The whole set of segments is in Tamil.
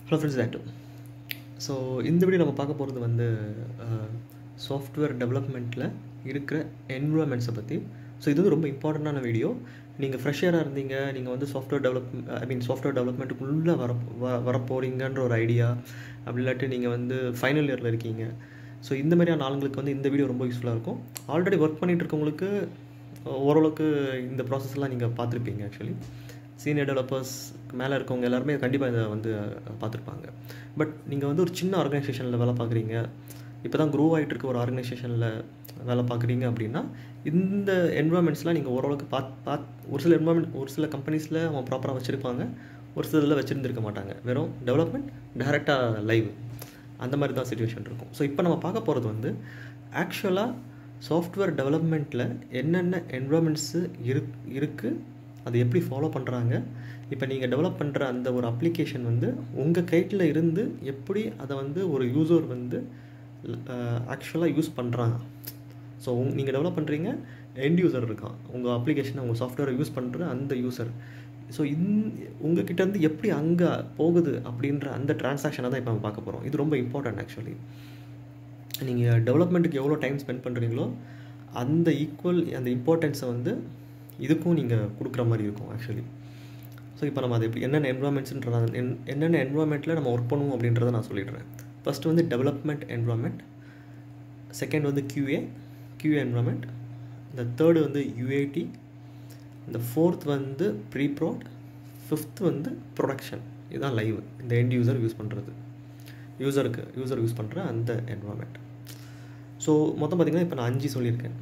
ஹலோ ஃப்ரெண்ட்ஸ் தேட்டு ஸோ இந்த வீடியோ நம்ம பார்க்க போகிறது வந்து சாஃப்ட்வேர் டெவலப்மெண்ட்டில் இருக்கிற என்விரான்மெண்ட்ஸை பற்றி ஸோ இது வந்து ரொம்ப இம்பார்ட்டண்ட்டான வீடியோ நீங்கள் ஃப்ரெஷராக இருந்தீங்க நீங்கள் வந்து software develop I mean software டெவலப்மெண்ட்டுக்குள்ளே வர வ வர போகிறீங்கன்ற ஒரு ஐடியா அப்படி இல்லாட்டி நீங்கள் வந்து ஃபைனல் இயரில் இருக்கீங்க ஸோ இந்த மாதிரியான ஆளுங்களுக்கு வந்து இந்த வீடியோ ரொம்ப யூஸ்ஃபுல்லாக இருக்கும் ஆல்ரெடி ஒர்க் பண்ணிகிட்டு இருக்கவங்களுக்கு ஓரளவுக்கு இந்த ப்ராசஸ்லாம் நீங்கள் பார்த்துருப்பீங்க ஆக்சுவலி சீனியர் டெவலப்பர்ஸ் மேலே இருக்கவங்க எல்லாருமே கண்டிப்பாக இதை வந்து பார்த்துருப்பாங்க பட் நீங்கள் வந்து ஒரு சின்ன ஆர்கனைசேஷனில் வேலை பார்க்குறீங்க இப்போ தான் க்ரோ ஆகிட்டு இருக்க ஒரு ஆர்கனைசேஷனில் வேலை பார்க்குறீங்க அப்படின்னா இந்த என்வரான்மெண்ட்ஸ்லாம் நீங்கள் ஓரளவுக்கு பாத் பாத் ஒரு சில என்வரான்மெண்ட் ஒரு சில கம்பெனிஸில் அவன் ப்ராப்பராக வச்சுருப்பாங்க ஒரு சில இதில் வச்சுருந்துருக்க மாட்டாங்க வெறும் டெவலப்மெண்ட் டேரெக்டாக லைவ் அந்த மாதிரி தான் சுச்சுவேஷன் இருக்கும் ஸோ இப்போ நம்ம பார்க்க போகிறது வந்து ஆக்சுவலாக சாஃப்ட்வேர் டெவலப்மெண்ட்டில் என்னென்ன என்வரான்மெண்ட்ஸு இரு இருக்குது அது எப்படி ஃபாலோ பண்ணுறாங்க இப்போ நீங்கள் டெவலப் பண்ணுற அந்த ஒரு அப்ளிகேஷன் வந்து உங்கள் கைட்டில் இருந்து எப்படி அதை வந்து ஒரு யூசர் வந்து ஆக்சுவலாக யூஸ் பண்ணுறாங்க ஸோ உங் நீங்கள் டெவலப் பண்ணுறீங்க எண்ட் யூசர் இருக்கான் உங்கள் அப்ளிகேஷனை உங்கள் சாஃப்ட்வேரை யூஸ் பண்ணுற அந்த யூசர் ஸோ இந் உங்ககிட்டேருந்து எப்படி அங்கே போகுது அப்படின்ற அந்த டிரான்சாக்ஷனை தான் இப்போ நம்ம பார்க்க போகிறோம் இது ரொம்ப இம்பார்ட்டன்ட் ஆக்சுவலி நீங்கள் டெவலப்மெண்ட்டுக்கு எவ்வளோ டைம் ஸ்பெண்ட் பண்ணுறீங்களோ அந்த ஈக்குவல் அந்த இம்பார்ட்டன்ஸை வந்து இதுக்கும் நீங்கள் கொடுக்குற மாதிரி இருக்கும் ஆக்சுவலி ஸோ இப்போ நம்ம அது எப்படி என்னென்ன என்வரான்மெண்ட்ஸ்ன்ற என்னென்ன என்வரான்மெண்ட்டில் நம்ம ஒர்க் பண்ணுவோம் அப்படின்றத நான் சொல்லிடுறேன் ஃபஸ்ட்டு வந்து டெவலப்மெண்ட் என்வரான்மெண்ட் செகண்ட் வந்து கியூஏ கியூஏ என்வரான்மெண்ட் இந்த தேர்டு வந்து யூஏடி இந்த ஃபோர்த் வந்து ப்ரீ ப்ரோட் ஃபிஃப்த் வந்து ப்ரொடக்ஷன் இதுதான் லைவ் இந்த எண்ட் யூசர் யூஸ் பண்ணுறது யூசருக்கு யூசர் யூஸ் பண்ணுற அந்த என்வரான்மெண்ட் ஸோ மொத்தம் பார்த்திங்கன்னா இப்போ நான் அஞ்சு சொல்லியிருக்கேன்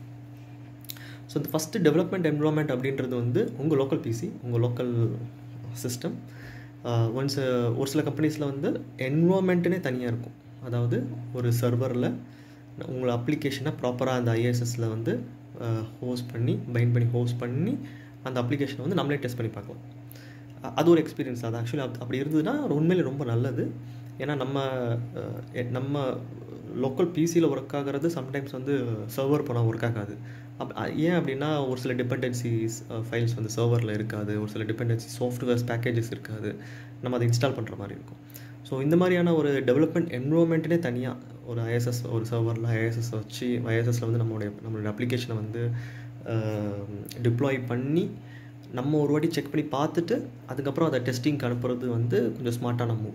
ஸோ இந்த ஃபஸ்ட்டு டெவலப்மெண்ட் என்வரான்மெண்ட் அப்படின்றது வந்து உங்கள் லோக்கல் பிசி உங்கள் லோக்கல் சிஸ்டம் ஒன்ஸ் ஒரு சில கம்பெனிஸில் வந்து என்வரான்மெண்ட்டுனே தனியாக இருக்கும் அதாவது ஒரு சர்வரில் உங்களை அப்ளிகேஷனை ப்ராப்பராக அந்த ஐஎஸ்எஸில் வந்து ஹோஸ்ட் பண்ணி பைண்ட் பண்ணி ஹோஸ்ட் பண்ணி அந்த அப்ளிகேஷனை வந்து நம்மளே டெஸ்ட் பண்ணி பார்க்கலாம் அது ஒரு எக்ஸ்பீரியன்ஸ் அது ஆக்சுவலி அப்படி இருந்ததுன்னா உண்மையிலே ரொம்ப நல்லது ஏன்னா நம்ம நம்ம லோக்கல் பிசியில் ஒர்க் ஆகிறது சம்டைம்ஸ் வந்து சர்வர் போனால் ஒர்க் ஆகாது அப் ஏன் அப்படின்னா ஒரு சில டிபெண்டன்சிஸ் ஃபைல்ஸ் வந்து சர்வரில் இருக்காது ஒரு சில டிபெண்டன்சி சாஃப்ட்வேர்ஸ் பேக்கேஜஸ் இருக்காது நம்ம அதை இன்ஸ்டால் பண்ணுற மாதிரி இருக்கும் ஸோ இந்த மாதிரியான ஒரு டெவலப்மெண்ட் என்வரான்மெண்ட்டே தனியாக ஒரு ஐஎஸ்எஸ் ஒரு சர்வரில் ஐஎஸ்எஸ் வச்சு ஐஎஸ்எஸில் வந்து நம்மளுடைய நம்மளுடைய அப்ளிகேஷனை வந்து டிப்ளாய் பண்ணி நம்ம ஒரு வாட்டி செக் பண்ணி பார்த்துட்டு அதுக்கப்புறம் அதை டெஸ்டிங்க்கு அனுப்புறது வந்து கொஞ்சம் ஸ்மார்ட்டான மூவ்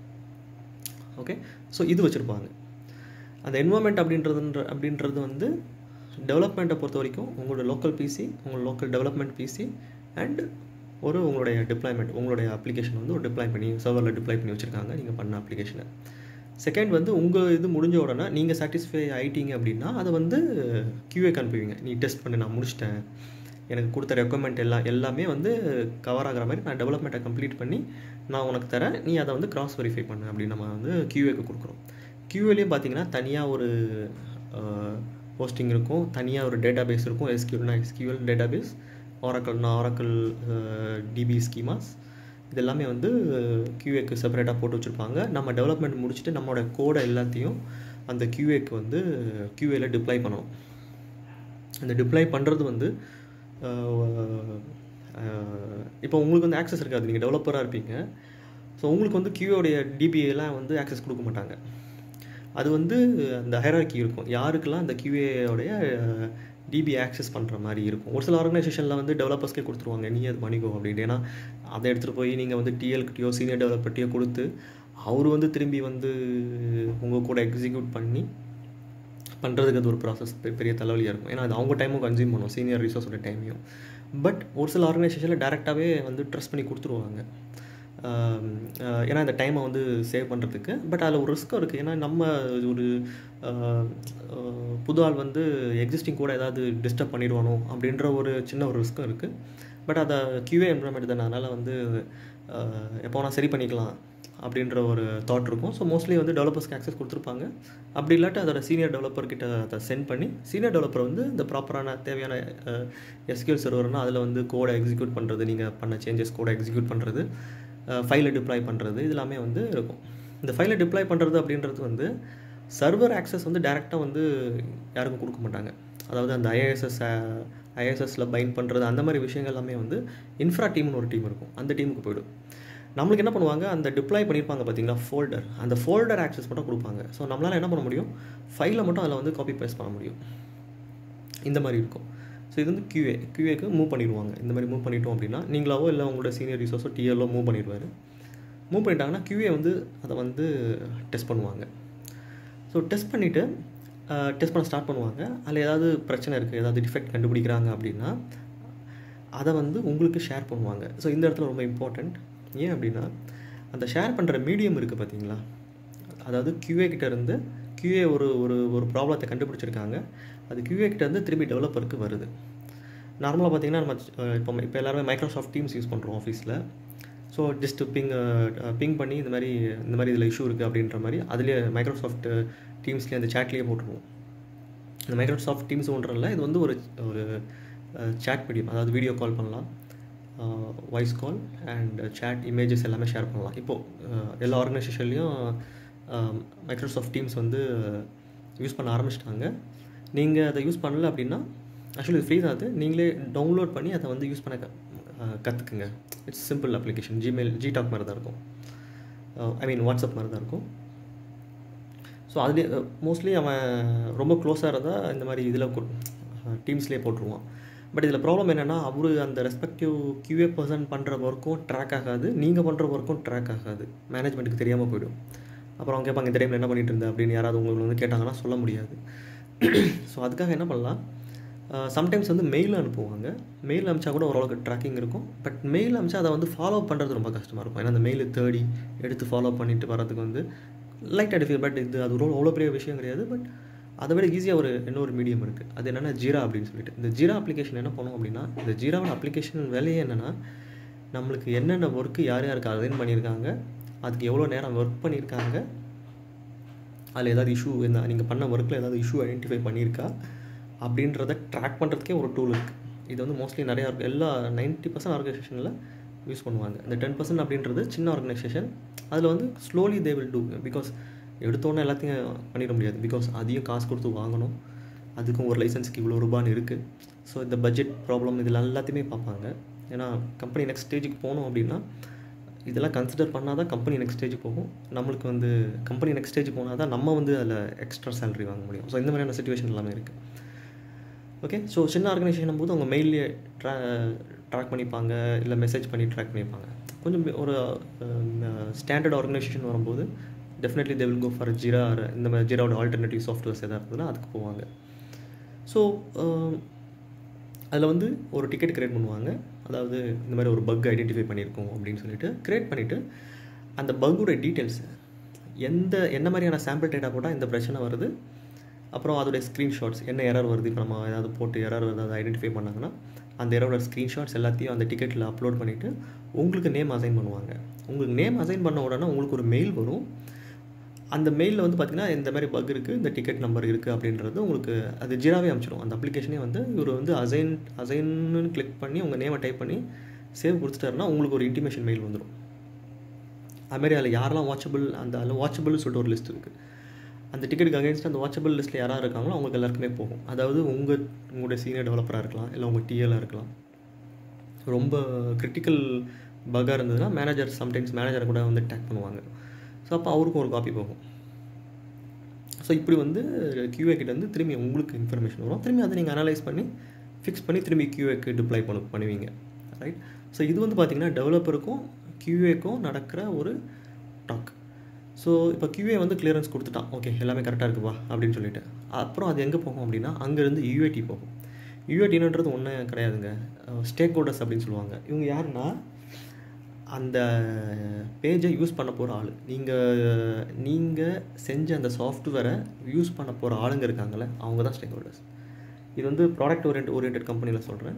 ஓகே ஸோ இது வச்சுருப்பாங்க அந்த என்வரான்மெண்ட் அப்படின்றதுன்ற அப்படின்றது வந்து டெவலப்மெண்ட்டை பொறுத்த வரைக்கும் உங்களோட லோக்கல் பிசி உங்களோட லோக்கல் டெவலப்மெண்ட் பிசி அண்ட் ஒரு உங்களுடைய டிப்ளாய்மெண்ட் உங்களுடைய அப்ளிகேஷன் வந்து ஒரு டிப்ளாய் பண்ணி சர்வரில் டிப்ளாய் பண்ணி வச்சுருக்காங்க நீங்கள் பண்ண அப்ளிகேஷனை செகண்ட் வந்து உங்கள் இது முடிஞ்ச உடனே நீங்கள் சாட்டிஸ்ஃபை ஆகிட்டீங்க அப்படின்னா அதை வந்து கியூஏக்கு அனுப்புவீங்க நீ டெஸ்ட் பண்ணி நான் முடிச்சிட்டேன் எனக்கு கொடுத்த ரெக்குவயர்மெண்ட் எல்லாம் எல்லாமே வந்து கவர் ஆகிற மாதிரி நான் டெவலப்மெண்ட்டை கம்ப்ளீட் பண்ணி நான் உனக்கு தரேன் நீ அதை வந்து கிராஸ் வெரிஃபை பண்ணு அப்படின்னு நம்ம வந்து கியூஏக்கு கொடுக்குறோம் கியூஏலேயும் பார்த்தீங்கன்னா தனியாக ஒரு ஹோஸ்டிங் இருக்கும் தனியாக ஒரு டேட்டா பேஸ் இருக்கும் எஸ்கியூல்னா எஸ்கியூஎல் டேட்டா பேஸ் ஆரக்கல்னா ஆரக்கல் டிபி ஸ்கீமாஸ் இது எல்லாமே வந்து கியூஏக்கு செப்பரேட்டாக போட்டு வச்சுருப்பாங்க நம்ம டெவலப்மெண்ட் முடிச்சுட்டு நம்மளோட கோடை எல்லாத்தையும் அந்த கியூஏக்கு வந்து கியூஏல டிப்ளை பண்ணணும் அந்த டிப்ளை பண்ணுறது வந்து இப்போ உங்களுக்கு வந்து ஆக்சஸ் இருக்காது நீங்கள் டெவலப்பராக இருப்பீங்க ஸோ உங்களுக்கு வந்து கியூஓடைய டிபிஎலாம் வந்து ஆக்சஸ் கொடுக்க மாட்டாங்க அது வந்து அந்த ஹைரார்கி இருக்கும் யாருக்கெல்லாம் அந்த கியூஏயோடைய டிபி ஆக்சஸ் பண்ணுற மாதிரி இருக்கும் ஒரு சில ஆர்கனைசேஷனில் வந்து டெவலப்பர்ஸ்க்கே கொடுத்துருவாங்க நீ அது பண்ணிக்கோ அப்படின்ட்டு ஏன்னா அதை எடுத்துகிட்டு போய் நீங்கள் வந்து டிஎல்கிட்டயோ சீனியர் டெவலப்பர்கிட்டயோ கொடுத்து அவர் வந்து திரும்பி வந்து உங்கள் கூட எக்ஸிக்யூட் பண்ணி பண்ணுறதுக்கு அது ஒரு ப்ராசஸ் பெரிய தலைவலியாக இருக்கும் ஏன்னா அது அவங்க டைமும் கன்சியூம் பண்ணும் சீனியர் ரிசோர்ஸோட டைமையும் பட் ஒரு சில ஆர்கனைசேஷனில் டேரெக்டாகவே வந்து ட்ரஸ்ட் பண்ணி கொடுத்துருவாங்க ஏன்னா இந்த டைமை வந்து சேவ் பண்ணுறதுக்கு பட் அதில் ஒரு ரிஸ்க்கும் இருக்குது ஏன்னா நம்ம ஒரு புது ஆள் வந்து எக்ஸிஸ்டிங் கூட ஏதாவது டிஸ்டர்ப் பண்ணிடுவானோ அப்படின்ற ஒரு சின்ன ஒரு ரிஸ்க்கும் இருக்குது பட் அதை கியூஏ என்வரான்மெண்ட் தானே அதனால் வந்து எப்போ நான் சரி பண்ணிக்கலாம் அப்படின்ற ஒரு தாட் இருக்கும் ஸோ மோஸ்ட்லி வந்து டெவலப்பர்ஸ்க்கு ஆக்சஸ் கொடுத்துருப்பாங்க அப்படி இல்லாட்டி அதோட சீனியர் டெவலப்பர்கிட்ட அதை சென்ட் பண்ணி சீனியர் டெவலப்பர் வந்து இந்த ப்ராப்பரான தேவையான எஸ்கியூஎல் சர்வர்னால் அதில் வந்து கோடை எக்ஸிக்யூட் பண்ணுறது நீங்கள் பண்ண சேஞ்சஸ் கோடை எக்ஸிக்யூட் பண்ணுறது ஃபைலை டிப்ளாய் பண்ணுறது இது எல்லாமே வந்து இருக்கும் இந்த ஃபைலை டிப்ளாய் பண்ணுறது அப்படின்றது வந்து சர்வர் ஆக்சஸ் வந்து டேரெக்டாக வந்து யாருக்கும் கொடுக்க மாட்டாங்க அதாவது அந்த ஐஏஎஸ்எஸ் ஐஎஸ்எஸில் பைண்ட் பண்ணுறது அந்த மாதிரி விஷயங்கள் எல்லாமே வந்து இன்ஃப்ரா டீம்னு ஒரு டீம் இருக்கும் அந்த டீமுக்கு போய்டும் நம்மளுக்கு என்ன பண்ணுவாங்க அந்த டிப்ளாய் பண்ணியிருப்பாங்க பார்த்தீங்களா ஃபோல்டர் அந்த ஃபோல்டர் ஆக்சஸ் மட்டும் கொடுப்பாங்க ஸோ நம்மளால் என்ன பண்ண முடியும் ஃபைலை மட்டும் அதில் வந்து காப்பி பேஸ்ட் பண்ண முடியும் இந்த மாதிரி இருக்கும் ஸோ இது வந்து QA QAக்கு மூவ் பண்ணிடுவாங்க இந்த மாதிரி மூவ் பண்ணிட்டோம் அப்படின்னா நீங்களாவோ இல்லை உங்களோட சீனியர் ரிசோர்ஸோ டிஎல்லோ மூவ் பண்ணிடுவார் மூவ் பண்ணிட்டாங்கன்னா QA வந்து அதை வந்து டெஸ்ட் பண்ணுவாங்க ஸோ டெஸ்ட் பண்ணிவிட்டு டெஸ்ட் பண்ண ஸ்டார்ட் பண்ணுவாங்க அதில் ஏதாவது பிரச்சனை இருக்குது ஏதாவது டிஃபெக்ட் கண்டுபிடிக்கிறாங்க அப்படின்னா அதை வந்து உங்களுக்கு ஷேர் பண்ணுவாங்க ஸோ இந்த இடத்துல ரொம்ப இம்பார்ட்டண்ட் ஏன் அப்படின்னா அந்த ஷேர் பண்ணுற மீடியம் இருக்குது பார்த்தீங்களா அதாவது QA கிட்ட இருந்து QA ஒரு ஒரு ஒரு ப்ராப்ளத்தை கண்டுபிடிச்சிருக்காங்க அது QA கிட்ட இருந்து திரும்பி டெவலப்பருக்கு வருது நார்மலாக பார்த்தீங்கன்னா நம்ம அஹ், இப்போ இப்போ எல்லாருமே மைக்ரோசாஃப்ட் டீம்ஸ் யூஸ் பண்ணுறோம் ஆஃபீஸில் ஸோ ஜஸ்ட் பிங் பிங் பண்ணி இந்த மாதிரி இந்த மாதிரி இதில் இஷ்யூ இருக்குது அப்படின்ற மாதிரி அதுலேயே மைக்ரோசாஃப்ட் டீம்ஸ்லேயே அந்த சேட்லேயே போட்டுருவோம் இந்த மைக்ரோசாஃப்ட் டீம்ஸ் ஒன்றல்ல இது வந்து ஒரு ஒரு சேட் மீடியம் அதாவது வீடியோ கால் பண்ணலாம் voice call and chat images எல்லாமே ஷேர் பண்ணலாம் இப்போது எல்லா ஆர்கனைசேஷன்லேயும் மைக்ரோசாஃப்ட் டீம்ஸ் வந்து யூஸ் பண்ண ஆரம்பிச்சிட்டாங்க நீங்கள் அதை யூஸ் பண்ணல அப்படின்னா ஆக்சுவலி இது ஃப்ரீ தான் அது நீங்களே டவுன்லோட் பண்ணி அதை வந்து யூஸ் பண்ண க கற்றுக்குங்க it's simple application Gmail GTalk மாதிரி தான் இருக்கும் ஐ மீன் வாட்ஸ்அப் மாதிரி தான் இருக்கும் ஸோ அதுலேயே மோஸ்ட்லி அவன் ரொம்ப க்ளோஸாக இருந்தால் இந்த மாதிரி இதில் டீம்ஸ்லேயே போட்டுருவான் பட் இதில் ப்ராப்ளம் என்னென்னா அவரு அந்த ரெஸ்பெக்டிவ் QA பர்சன் பண்ணுற ஒர்க்கும் ட்ராக் ஆகாது நீங்கள் பண்ணுற ஒர்க்கும் ட்ராக் ஆகாது மேனேஜ்மெண்ட்டுக்கு தெரியாமல் போயிடும் அப்புறம் அவங்க கேட்பாங்க இந்த டைமில் என்ன பண்ணிட்டு இருந்த அப்படின்னு யாராவது உங்களுக்கு வந்து கேட்டாங்கன்னா சொல்ல முடியாது ஸோ அதுக்காக என்ன பண்ணலாம் சம்டைம்ஸ் வந்து மெயில் அனுப்புவாங்க மெயில் அனுப்பிச்சா கூட ஓரளவுக்கு ட்ராக்கிங் இருக்கும் பட் மெயில் அனுப்பிச்சா அதை வந்து ஃபாலோ பண்ணுறது ரொம்ப கஷ்டமாக இருக்கும் ஏன்னா அந்த மெயில் தேடி எடுத்து ஃபாலோ பண்ணிட்டு வரதுக்கு வந்து லைட் அடிஃபீல் பட் இது அது ஒரு அவ்வளோ பெரிய விஷயம் கிடையாது பட் அதை விட ஈஸியாக ஒரு இன்னொரு மீடியம் இருக்குது அது என்னென்னா ஜீரா அப்படின்னு சொல்லிட்டு இந்த ஜீரா அப்ளிகேஷன் என்ன பண்ணும் அப்படின்னா இந்த ஜீராவோட அப்ளிகேஷன் வேலையே என்னென்னா நம்மளுக்கு என்னென்ன ஒர்க்கு யார் யாருக்கு அசைன் பண்ணியிருக்காங்க அதுக்கு எவ்வளோ நேரம் ஒர்க் பண்ணியிருக்காங்க அதில் ஏதாவது இஷ்யூ இந்த நீங்கள் பண்ண ஒர்க்கில் ஏதாவது இஷ்யூ ஐடென்டிஃபை பண்ணியிருக்கா அப்படின்றத ட்ராக் பண்ணுறதுக்கே ஒரு டூல் இருக்குது இது வந்து மோஸ்ட்லி நிறையா org- எல்லா நைன்ட்டி பர்சன்ட் ஆர்கனைசேஷனில் யூஸ் பண்ணுவாங்க இந்த டென் பர்சன்ட் அப்படின்றது சின்ன ஆர்கனைசேஷன் அதில் வந்து slowly they will do because எடுத்தோன்னே எல்லாத்தையும் பண்ணிட முடியாது பிகாஸ் அதையும் காசு கொடுத்து வாங்கணும் அதுக்கும் ஒரு லைசன்ஸ்க்கு இவ்வளோ ரூபான்னு இருக்குது ஸோ இந்த பட்ஜெட் ப்ராப்ளம் இதில் எல்லாத்தையுமே பார்ப்பாங்க ஏன்னா கம்பெனி நெக்ஸ்ட் ஸ்டேஜுக்கு போகணும் அப்படின்னா இதெல்லாம் கன்சிடர் பண்ணால் தான் கம்பெனி நெக்ஸ்ட் ஸ்டேஜ் போகும் நம்மளுக்கு வந்து கம்பெனி நெக்ஸ்ட் ஸ்டேஜ் போனால் தான் நம்ம வந்து அதில் எக்ஸ்ட்ரா சேலரி வாங்க முடியும் ஸோ இந்த மாதிரியான சுச்சுவேஷன் எல்லாமே இருக்குது ஓகே ஸோ சின்ன ஆர்கனைசேஷன் போது அவங்க மெயிலே ட்ரா ட்ராக் பண்ணிப்பாங்க இல்லை மெசேஜ் பண்ணி ட்ராக் பண்ணிப்பாங்க கொஞ்சம் ஒரு ஸ்டாண்டர்ட் ஆர்கனைசேஷன் வரும்போது definitely they will go for Jira இந்த மாதிரி ஜீராவோட ஆல்டர்னேட்டிவ் சாஃப்ட்வேர்ஸ் எதாவது இருந்ததுன்னா அதுக்கு போவாங்க ஸோ அதில் வந்து ஒரு டிக்கெட் கிரியேட் பண்ணுவாங்க அதாவது இந்த மாதிரி ஒரு பக் ஐடென்டிஃபை பண்ணியிருக்கோம் அப்படின்னு சொல்லிட்டு கிரியேட் பண்ணிவிட்டு அந்த பக்கோட டீட்டெயில்ஸ் எந்த என்ன மாதிரியான சாம்பிள் டேட்டா போட்டால் இந்த பிரச்சனை வருது அப்புறம் அதோடைய ஸ்க்ரீன்ஷாட்ஸ் என்ன எரர் வருது இப்போ நம்ம ஏதாவது போட்டு எரர் ஏதாவது ஐடென்டிஃபை பண்ணாங்கன்னா அந்த எரரோட ஸ்க்ரீன்ஷாட்ஸ் எல்லாத்தையும் அந்த டிக்கெட்டில் அப்லோட் பண்ணிவிட்டு உங்களுக்கு நேம் அசைன் பண்ணுவாங்க உங்களுக்கு நேம் அசைன் பண்ண உடனே உங்களுக்கு ஒரு மெயில் வரும் அந்த மெயிலில் வந்து பார்த்தீங்கன்னா இந்த மாதிரி பக் இருக்குது இந்த டிக்கெட் நம்பர் இருக்குது அப்படின்றது உங்களுக்கு அது ஜீராவே அனுப்பிச்சிடும் அந்த அப்ளிகேஷனே வந்து இவர் வந்து அசைன் அசைன்னு கிளிக் பண்ணி உங்கள் நேமை டைப் பண்ணி சேவ் கொடுத்துட்டாருன்னா உங்களுக்கு ஒரு இன்டிமேஷன் மெயில் வந்துடும் அதுமாரி அதில் யாரெல்லாம் வாட்சபிள் அந்த அதில் வாட்சபிள்னு சொல்லிட்டு ஒரு லிஸ்ட் இருக்குது அந்த டிக்கெட்டுக்கு அகேன்ஸ்ட் அந்த வாட்சபிள் லிஸ்ட்டில் யாராக இருக்காங்களோ அவங்களுக்கு எல்லாருக்குமே போகும் அதாவது உங்கள் உங்களுடைய சீனியர் டெவலப்பராக இருக்கலாம் இல்லை உங்கள் டிஎலாக இருக்கலாம் ரொம்ப கிரிட்டிக்கல் பக்காக இருந்ததுன்னா மேனேஜர் சம்டைம்ஸ் மேனேஜரை கூட வந்து டேக் பண்ணுவாங்க ஸோ அப்போ அவருக்கும் ஒரு காப்பி போகும் ஸோ இப்படி வந்து QA கிட்ட வந்து திரும்பி உங்களுக்கு இன்ஃபர்மேஷன் வரும் திரும்பி அதை நீங்கள் அனலைஸ் பண்ணி ஃபிக்ஸ் பண்ணி திரும்பி QAக்கு டிப்ளை பண்ண பண்ணுவீங்க ரைட் ஸோ இது வந்து பார்த்திங்கன்னா டெவலப்பருக்கும் QAக்கும் நடக்கிற ஒரு டாக் ஸோ இப்போ QA வந்து கிளியரன்ஸ் கொடுத்துட்டான் ஓகே எல்லாமே கரெக்டாக இருக்குப்பா அப்படின்னு சொல்லிட்டு அப்புறம் அது எங்கே போகும் அப்படின்னா அங்கேருந்து UAT போகும் யூஏடின்றது ஒன்றும் கிடையாதுங்க ஸ்டேக் ஹோல்டர்ஸ் அப்படின்னு சொல்லுவாங்க இவங்க யாருன்னா அந்த பேஜை யூஸ் பண்ண போகிற ஆள் நீங்கள் நீங்கள் செஞ்ச அந்த சாஃப்ட்வேரை யூஸ் பண்ண போகிற ஆளுங்க இருக்காங்களே அவங்க தான் ஸ்டேக் ஹோல்டர்ஸ் இது வந்து ப்ராடக்ட் ஓரியன்ட் ஓரியன்ட் கம்பெனியில் சொல்கிறேன்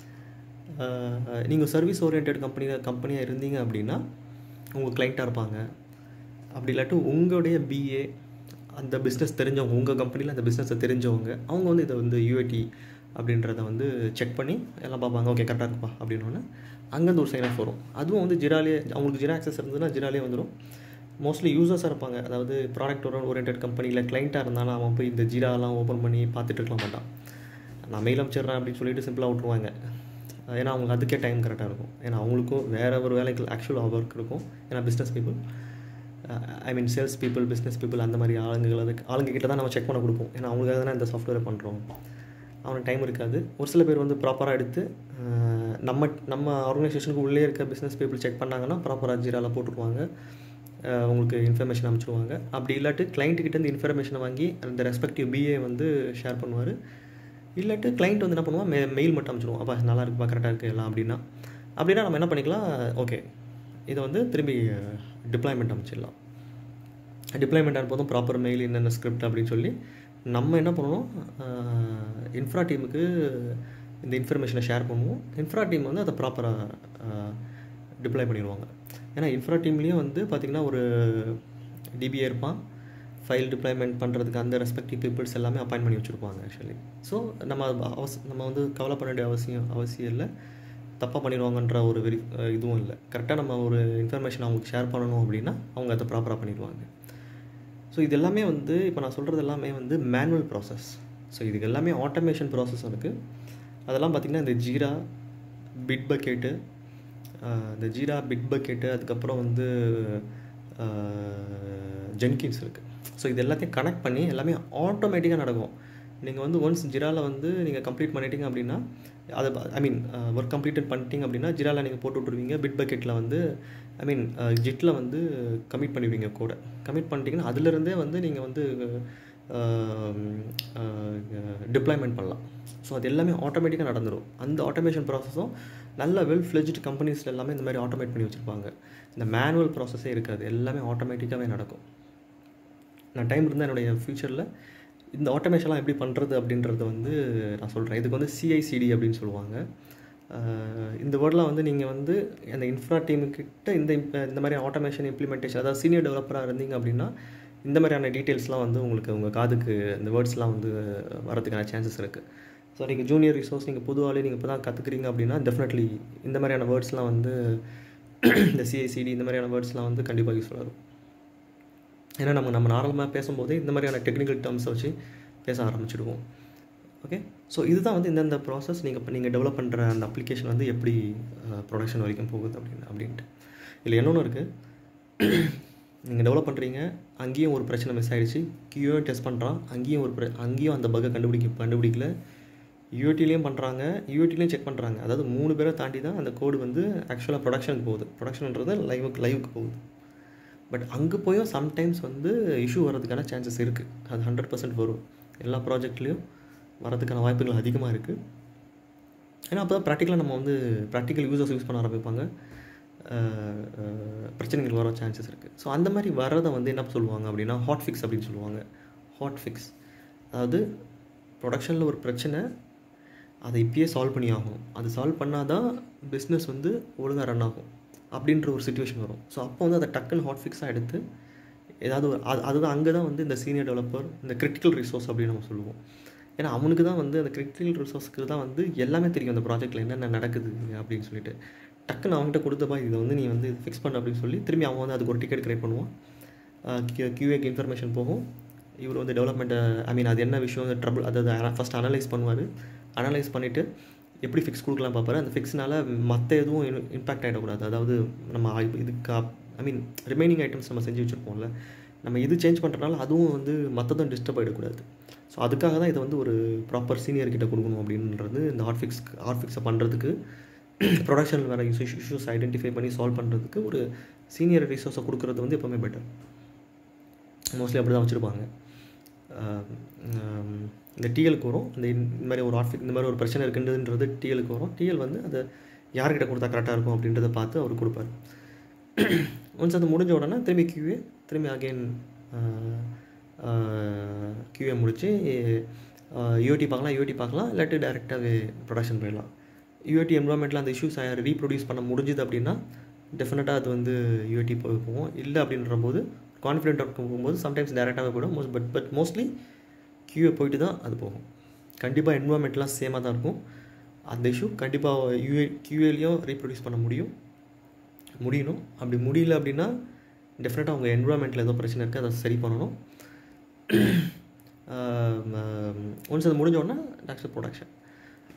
நீங்கள் சர்வீஸ் ஓரியன்ட் கம்பெனியில் கம்பெனியாக இருந்தீங்க அப்படின்னா உங்கள் கிளைண்ட்டாக இருப்பாங்க அப்படி இல்லாட்டி உங்களுடைய பிஏ அந்த பிஸ்னஸ் தெரிஞ்சவங்க உங்கள் கம்பெனியில் அந்த பிஸ்னஸை தெரிஞ்சவங்க அவங்க வந்து இதை வந்து யூஏடி அப்படின்றத வந்து செக் பண்ணி எல்லாம் பார்ப்பாங்க ஓகே கரெக்டாக இருக்குப்பா அப்படின்னோடனே அங்கேருந்து ஒரு சைன் ஆஃப் வரும் அதுவும் வந்து ஜிராலே அவங்களுக்கு ஜிரா ஆக்சஸ் இருந்ததுன்னா ஜிராலே வந்துடும் மோஸ்ட்லி யூசர்ஸாக இருப்பாங்க அதாவது ப்ராடக்ட் ஓரியன்ட் கம்பெனியில் கிளைண்ட்டாக இருந்தாலும் அவன் போய் இந்த ஜீராலாம் ஓப்பன் பண்ணி பார்த்துட்டு இருக்க மாட்டான் நான் மெயில் அனுப்பிச்சிடுறேன் அப்படின்னு சொல்லிட்டு சிம்பிளாக விட்ருவாங்க ஏன்னா அவங்களுக்கு அதுக்கே டைம் கரெக்டாக இருக்கும் ஏன்னா அவங்களுக்கும் வேறு ஒரு வேலைக்கு ஆக்சுவல் ஒர்க் இருக்கும் ஏன்னா business people I mean sales people business people அந்த மாதிரி ஆளுங்களை அதுக்கு ஆளுங்க கிட்ட தான் நம்ம செக் பண்ண கொடுப்போம் ஏன்னா அவங்களுக்காக தானே இந்த சாஃப்ட்வேரை பண்ணுறோம் அவனுக்கு டைம் இருக்காது ஒரு சில பேர் வந்து ப்ராப்பராக எடுத்து அஹ், நம்ம நம்ம ஆர்கனைசேஷனுக்கு உள்ளே இருக்க பிஸ்னஸ் பீப்புள் செக் பண்ணாங்கன்னா ப்ராப்பராக ஜீராவில் போட்டுருவாங்க அஹ், உங்களுக்கு இன்ஃபர்மேஷன் அனுப்பிச்சிடுவாங்க அப்படி இல்லாட்டி client கிட்ட இருந்து இன்ஃபர்மேஷனை வாங்கி அந்த ரெஸ்பெக்டிவ் பிஏ வந்து ஷேர் பண்ணுவார் இல்லாட்டி client வந்து என்ன பண்ணுவான் மெ மெயில் மட்டும் அனுப்பிச்சிடுவோம் அப்பா நல்லா இருக்குப்பா கரெக்டாக இருக்குது எல்லாம் அப்படின்னா அப்படின்னா நம்ம என்ன பண்ணிக்கலாம் ஓகே இதை வந்து திரும்பி டிப்ளாய்மெண்ட் அமைச்சிடலாம் டிப்ளாய்மெண்ட் அனுப்பதும் ப்ராப்பர் மெயில் என்னென்ன ஸ்கிரிப்ட் அப்படின்னு சொல்லி நம்ம என்ன பண்ணணும் இன்ஃப்ரா டீமுக்கு இந்த இன்ஃபர்மேஷனை ஷேர் பண்ணுவோம் இன்ஃப்ரா டீம் வந்து அதை ப்ராப்பராக டிப்ளாய் பண்ணிடுவாங்க ஏன்னா இன்ஃப்ரா டீம்லேயும் வந்து பார்த்திங்கன்னா ஒரு டிபிஏ இருப்பான் ஃபைல் டிப்ளாய்மெண்ட் பண்ணுறதுக்கு அந்த ரெஸ்பெக்டிவ் பீப்புள்ஸ் எல்லாமே அப்பாயின்ட் பண்ணி வச்சுருப்பாங்க ஆக்சுவலி ஸோ நம்ம அவச நம்ம வந்து கவலை பண்ண வேண்டிய அவசியம் அவசியம் இல்லை தப்பாக பண்ணிடுவாங்கன்ற ஒரு வெரி அஹ் இதுவும் இல்லை கரெக்டாக நம்ம ஒரு இன்ஃபர்மேஷன் அவங்களுக்கு ஷேர் பண்ணணும் அப்படின்னா அவங்க அதை ப்ராப்பராக பண்ணிடுவாங்க ஸோ இது எல்லாமே வந்து இப்போ நான் சொல்கிறது எல்லாமே வந்து மேனுவல் ப்ராசஸ் ஸோ இதுக்கு எல்லாமே ஆட்டோமேஷன் ப்ராசஸ் இருக்குது அதெல்லாம் பார்த்திங்கன்னா இந்த ஜீரா பிட் பக்கெட்டு இந்த ஜீரா பிட் பக்கெட்டு அதுக்கப்புறம் வந்து ஜென்கின்ஸ் இருக்குது ஸோ இது எல்லாத்தையும் கனெக்ட் பண்ணி எல்லாமே ஆட்டோமேட்டிக்காக நடக்கும் நீங்கள் வந்து ஒன்ஸ் ஜிராவில் வந்து நீங்கள் கம்ப்ளீட் பண்ணிட்டீங்க அப்படின்னா அதை ஐ மீன் ஒர்க் கம்ப்ளீட்டட் பண்ணிட்டீங்க அப்படின்னா ஜிராவில் நீங்கள் போட்டு விட்ருவீங்க பிட் பக்கெட்டில் வந்து ஐ மீன் ஜிட்டில் வந்து கமிட் பண்ணிடுவீங்க கூட கமிட் பண்ணிட்டீங்கன்னா அதுலேருந்தே வந்து நீங்கள் வந்து டிப்ளாய்மெண்ட் பண்ணலாம் ஸோ அது எல்லாமே ஆட்டோமேட்டிக்காக நடந்துடும் அந்த ஆட்டோமேஷன் ப்ராசஸும் நல்ல வெல் ஃப்ளெஜ்டு கம்பெனிஸில் எல்லாமே இந்த மாதிரி ஆட்டோமேட் பண்ணி வச்சுருப்பாங்க இந்த மேனுவல் ப்ராசஸே இருக்காது எல்லாமே ஆட்டோமேட்டிக்காகவே நடக்கும் நான் டைம் இருந்தால் என்னுடைய ஃப்யூச்சரில் இந்த ஆட்டோமேஷன்லாம் எப்படி பண்ணுறது அப்படின்றத வந்து நான் சொல்கிறேன் இதுக்கு வந்து சிஐசிடி அப்படின்னு சொல்லுவாங்க அஹ் இந்த வேர்டெலாம் வந்து நீங்கள் வந்து அந்த இன்ஃப்ரா டீமுக்கிட்ட இந்த imp- இந்த மாதிரி ஆட்டோமேஷன் இம்ப்ளிமெண்டேஷன் அதாவது சீனியர் டெவலப்பராக இருந்தீங்க அப்படின்னா இந்த மாதிரியான டீட்டெயில்ஸ்லாம் வந்து உங்களுக்கு உங்கள் காதுக்கு இந்த வேர்ட்ஸ்லாம் வந்து வரதுக்கான சான்சஸ் இருக்குது ஸோ நீங்கள் ஜூனியர் ரிசோர்ஸ் நீங்கள் புது ஆளே நீங்கள் இப்போ தான் கற்றுக்குறீங்க அப்படின்னா டெஃபினெட்லி இந்த மாதிரியான வேர்ட்ஸ்லாம் வந்து இந்த சிஐசிடி இந்த மாதிரியான வேர்ட்ஸ்லாம் வந்து கண்டிப்பாக யூஸ்ஃபுல்லாக இருக்கும் ஏன்னா நம்ம நம்ம நார்மலாக பேசும்போதே இந்த மாதிரியான டெக்னிக்கல் டேர்ம்ஸை வச்சு பேச ஆரம்பிச்சிடுவோம் ஓகே ஸோ இதுதான் வந்து இந்தந்த ப்ராசஸ் நீங்கள் இப்போ நீங்கள் டெவலப் பண்ணுற அந்த அப்ளிகேஷன் வந்து எப்படி ப்ரொடக்ஷன் வரைக்கும் போகுது அப்படின்னு அப்படின்ட்டு இதில் என்னொன்று இருக்குது நீங்கள் டெவலப் பண்ணுறீங்க அங்கேயும் ஒரு பிரச்சனை மிஸ் ஆகிடுச்சு கியூயும் டெஸ்ட் பண்ணுறான் அங்கேயும் ஒரு பிர- அங்கேயும் அந்த பக்கை கண்டுபிடிக்க கண்டுபிடிக்கல யூடிலையும் பண்ணுறாங்க யூடிலையும் செக் பண்ணுறாங்க அதாவது மூணு பேரை தாண்டி தான் அந்த கோடு வந்து ஆக்சுவலாக ப்ரொடக்ஷனுக்கு போகுது ப்ரொடக்ஷன்ன்றது லைவுக்கு லைவுக்கு போகுது பட் அங்கே போயும் சம்டைம்ஸ் வந்து இஷ்யூ வர்றதுக்கான சான்சஸ் இருக்குது அது ஹண்ட்ரட் பர்சன்ட் வரும் எல்லா ப்ராஜெக்ட்லேயும் வரதுக்கான வாய்ப்புகள் அதிகமாக இருக்குது ஏன்னா அப்போ தான் ப்ராக்டிக்கலாக நம்ம வந்து ப்ராக்டிக்கல் யூசர்ஸ் யூஸ் பண்ண ஆரம்பிப்பாங்க அஹ், அஹ், பிரச்சனைகள் வர சான்சஸ் இருக்குது ஸோ அந்த மாதிரி வர்றதை வந்து என்ன சொல்லுவாங்க அப்படின்னா ஹாட் ஃபிக்ஸ் அப்படின்னு சொல்லுவாங்க ஹாட் ஃபிக்ஸ் அதாவது ப்ரொடக்ஷனில் ஒரு பிரச்சனை அதை இப்பயே சால்வ் பண்ணி ஆகணும் அது சால்வ் பண்ணால் தான் பிஸ்னஸ் வந்து ஒழுங்காக ரன் ஆகும் அப்படின்ற ஒரு சுச்சுவேஷன் வரும் ஸோ அப்போ வந்து அதை டக்குன்னு ஹாட் ஃபிக்ஸாக எடுத்து ஏதாவது ஒரு அது அதுதான் அங்கே தான் வந்து இந்த சீனியர் டெவலப்பர் இந்த கிரிட்டிக்கல் ரிசோர்ஸ் அப்படின்னு நம்ம சொல்லுவோம் ஏன்னா அவனுக்கு தான் வந்து அந்த கிரிட்டிக்கல் ரிசோர்ஸ்க்கு தான் வந்து எல்லாமே தெரியும் அந்த ப்ராஜெக்ட்டில் என்னென்ன நடக்குது அப்படின்னு சொல்லிட்டு டக்குன்னு அவன்கிட்ட கொடுத்தப்பா இதை வந்து நீ வந்து ஃபிக்ஸ் பண்ண அப்படின்னு சொல்லி திரும்பி அவன் வந்து அதுக்கு ஒரு டிக்கெட் கிரியேட் பண்ணுவான் கியூஏக்கு இன்ஃபர்மேஷன் போகும் இவர் வந்து டெவலப்மெண்ட்டை ஐ மீன் அது என்ன விஷயம் ட்ரபிள் அதாவது ஃபஸ்ட் அனலைஸ் பண்ணுவார் அனலைஸ் பண்ணிவிட்டு எப்படி ஃபிக்ஸ் கொடுக்கலாம் பார்ப்பாரு அந்த ஃபிக்ஸ்னால மற்ற எதுவும் இம்பாக்ட் ஆகிடக்கூடாது அதாவது நம்ம இப்ப இதுக்கு ஐ மீன் ரிமைனிங் ஐட்டம்ஸ் நம்ம செஞ்சு வச்சுருப்போம்ல நம்ம இது சேஞ்ச் பண்ணுறனால அதுவும் வந்து மற்றதும் டிஸ்டர்ப் ஆகிடக்கூடாது ஸோ அதுக்காக தான் இதை வந்து ஒரு ப்ராப்பர் சீனியர் கிட்ட கொடுக்கணும் அப்படின்றது இந்த ஹாட் ஃபிக்ஸ் ஹாட் ஃபிக்ஸை பண்ணுறதுக்கு ப்ரொடக்ஷனில் வர இஷ்யூ இஷ்யூஸ் ஐடென்டிஃபை பண்ணி சால்வ் பண்ணுறதுக்கு ஒரு சீனியர் ரிசோர்ஸை கொடுக்குறது வந்து எப்போவுமே பெட்டர் மோஸ்ட்லி அப்படி தான் வச்சுருப்பாங்க இந்த டிஎலுக்கு வரும் இந்த இந்த மாதிரி ஒரு ஆட்ஃபிக் இந்த மாதிரி ஒரு பிரச்சனை இருக்குன்றதுன்றது டிஎலுக்கு வரும் டிஎல் வந்து அதை யார்கிட்ட கொடுத்தா கரெக்டாக இருக்கும் அப்படின்றத பார்த்து அவர் கொடுப்பார் ஒன்ஸ் அது முடிஞ்ச உடனே திரும்பி கியூஏ திரும்பி அகெயின் கியூஏ முடித்து யூடி பார்க்கலாம் யூடி பார்க்கலாம் இல்லாட்டி டேரெக்டாகவே ப்ரொடக்ஷன் போயிடலாம் யூஏடி என்வரான்மெண்ட்டில் அந்த இஷ்யூஸ் ரீப்ரொடியூஸ் பண்ண முடிஞ்சுது அப்படின்னா டெஃபினட்டாக அது வந்து யூஏடி போய் போவோம் இல்லை அப்படின்ற போது கான்ஃபிடென்ட் போகும்போது சம்டைம்ஸ் டேரெக்டாகவே போயிடும் most but but mostly QA போயிட்டு தான் அது போகும் கண்டிப்பாக என்வரான்மெண்ட்லாம் சேமாக தான் இருக்கும் அந்த இஷ்யூ கண்டிப்பாக யூஏ கியூஏலையும் ரீப்ரொடியூஸ் பண்ண முடியும் முடியணும் அப்படி முடியல அப்படின்னா டெஃபினட்டாக அவங்க என்வரான்மெண்ட்டில் ஏதோ பிரச்சனை இருக்குது அதை சரி பண்ணணும் ஒன்ஸ் அது முடிஞ்ச உடனே நெக்ஸ்ட் ப்ரொடக்ஷன்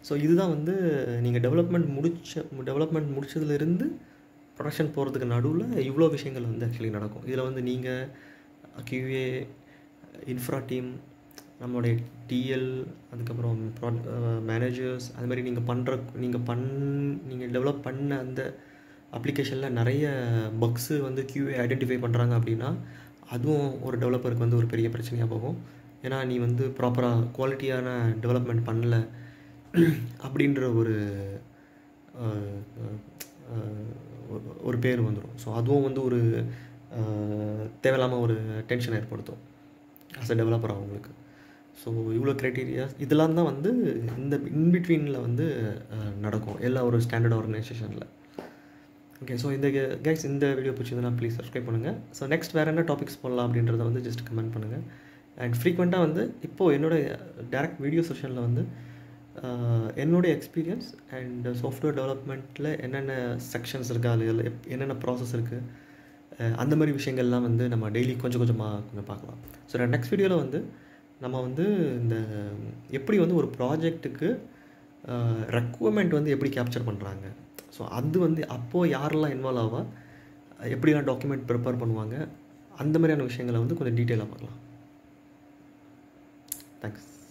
ஸோ இதுதான் வந்து நீங்கள் டெவலப்மெண்ட் முடிச்ச டெவலப்மெண்ட் முடிச்சதுலேருந்து ப்ரொடக்ஷன் போகிறதுக்கு நடுவில் இவ்வளோ விஷயங்கள் வந்து ஆக்சுவலி நடக்கும் இதில் வந்து நீங்கள் கியூஏ இன்ஃப்ரா டீம் நம்மளுடைய டிஎல் அதுக்கப்புறம் ப்ரா மேனேஜர்ஸ் அது மாதிரி நீங்கள் பண்ணுற நீங்கள் பண் நீங்கள் டெவலப் பண்ண அந்த அப்ளிகேஷனில் நிறைய பக்ஸு வந்து கியூஏ ஐடென்டிஃபை பண்ணுறாங்க அப்படின்னா அதுவும் ஒரு டெவலப்பருக்கு வந்து ஒரு பெரிய பிரச்சனையாக போகும் ஏன்னா நீ வந்து ப்ராப்பராக குவாலிட்டியான டெவலப்மெண்ட் பண்ணல அப்படின்ற ஒரு அஹ், அஹ், ஒரு- ஒரு பேர் வந்துடும் ஸோ அதுவும் வந்து ஒரு அஹ், தேவையில்லாமல் ஒரு டென்ஷன் ஏற்படுத்தும் ஆஸ் அ டெவலப்பர் அவங்களுக்கு ஸோ இவ்வளோ க்ரைட்டீரியாஸ் இதெல்லாம் தான் வந்து இந்த இன்பிட்வீனில் வந்து அஹ், நடக்கும் எல்லா ஒரு ஸ்டாண்டர்ட் ஆர்கனைசேஷனில் ஓகே ஸோ இந்த கைஸ் இந்த வீடியோ பிடிச்சிருந்தா ப்ளீஸ் சப்ஸ்கிரைப் பண்ணுங்கள் ஸோ நெக்ஸ்ட் வேறு என்ன டாபிக்ஸ் போடலாம் அப்படின்றத வந்து ஜஸ்ட் கமெண்ட் பண்ணுங்கள் அண்ட் ஃப்ரீக்வெண்ட்டாக வந்து இப்போது என்னோட டேரக்ட் வீடியோ செஷனில் வந்து ஆஹ், என்னுடைய எக்ஸ்பீரியன்ஸ் அண்ட் சாஃப்ட்வேர் டெவலப்மெண்ட்டில் என்னென்ன செக்ஷன்ஸ் இருக்குது அதில் எப்- என்னென்ன ப்ராசஸ் இருக்குது அந்த மாதிரி விஷயங்கள்லாம் வந்து நம்ம டெய்லி கொஞ்சம் கொஞ்சமாக கொஞ்சம் பார்க்கலாம் ஸோ நெக்ஸ்ட் வீடியோவில் வந்து நம்ம வந்து இந்த எப்படி வந்து ஒரு ப்ராஜெக்ட்டுக்கு ரெக்குவயர்மெண்ட் வந்து எப்படி கேப்சர் பண்ணுறாங்க ஸோ அது வந்து அப்போது யாரெல்லாம் இன்வால்வ் ஆவா எப்படிலாம் டாக்குமெண்ட் ப்ரிப்பேர் பண்ணுவாங்க அந்த மாதிரியான விஷயங்களை வந்து கொஞ்சம் டீட்டெயிலாக பார்க்கலாம் தேங்க்ஸ்